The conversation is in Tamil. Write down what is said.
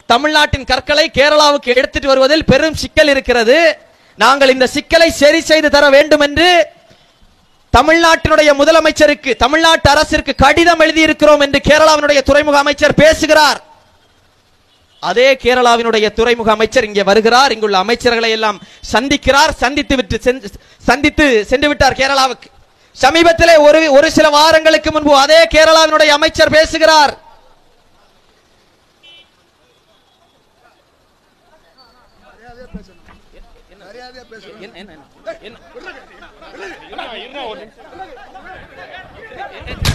தமிழ்நாட்டின் கற்களை கேரளாவுக்கு எடுத்துட்டு வருவதில் பெரும் சிக்கல் இருக்கிறது நாங்கள் இந்த சிக்கலை சரி செய்து தர வேண்டும் என்று தமிழ்நாட்டினுடைய முதலமைச்சருக்கு தமிழ்நாட்டு அரசிற்கு கடிதம் எழுதியிருக்கிறோம் என்று கேரளாவினுடைய துறைமுக அமைச்சர் பேசுகிறார் அதே கேரளாவினுடைய துறைமுக அமைச்சர் இங்கே வருகிறார் இங்குள்ள அமைச்சர்களை எல்லாம் சந்திக்கிறார் சந்தித்து விட்டு சென்று- சந்தித்து சென்று விட்டார் கேரளாவுக்கு சமீபத்திலே ஒரு ஒரு சில வாரங்களுக்கு முன்பு அதே கேரளாவினுடைய அமைச்சர் பேசுகிறார் என்ன- என்ன- என்ன- என்ன-